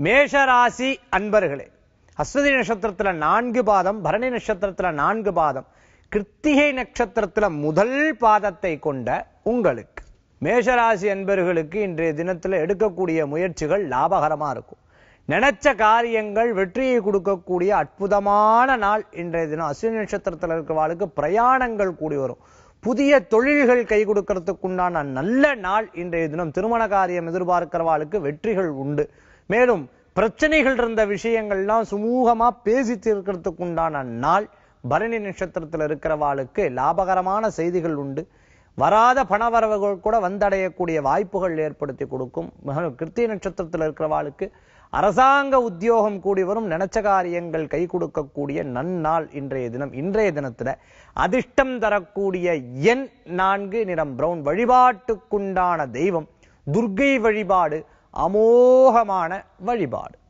மேஷராசி அன்பர்களே அஸ்வதி நட்சத்திரத்துல நான்கு பாதம் பரணி நட்சத்திரத்துல நான்கு பாதம் கிருத்திகை நட்சத்திரத்துல முதல் பாதத்தை கொண்ட உங்களுக்கு மேஷராசி அன்பர்களுக்கு இன்றைய தினத்துல எடுக்கக்கூடிய முயற்சிகள் லாபகரமா இருக்கும் நினைச்ச காரியங்கள் வெற்றியை கொடுக்கக்கூடிய அற்புதமான நாள் இன்றைய தினம் அஸ்வினி நட்சத்திரத்தில் இருக்கிறவாளுக்கு பிரயாணங்கள் கூடி வரும் புதிய தொழில்கள் கை கொடுக்கறதுக்குண்டான நல்ல நாள் இன்றைய தினம் திருமண காரியம் எதிர்பார்க்கிறவாளுக்கு வெற்றிகள் உண்டு மேலும் பிரச்சனைகள் இருந்த விஷயங்கள்லாம் சுமூகமா பேசி தீர்க்கறதுக்குண்டான நாள் பரணி நட்சத்திரத்தில் இருக்கிறவாளுக்கு லாபகரமான செய்திகள் உண்டு வராத பணவரவுகள் கூட வந்தடையக்கூடிய வாய்ப்புகள் ஏற்படுத்தி கொடுக்கும் மிக- கிருத்திகை நட்சத்திரத்தில் இருக்கிறவாளுக்கு அரசாங்க உத்தியோகம் கூடி வரும் நினைச்ச காரியங்கள் கை கொடுக்கக்கூடிய நன்னாள் இன்றைய தினம் இன்றைய தினத்துல அதிர்ஷ்டம் தரக்கூடிய எண் நான்கு நிறம் பிரவுன் வழிபாட்டுக்குண்டான தெய்வம் துர்க்கை வழிபாடு அமோகமான வழிபாடு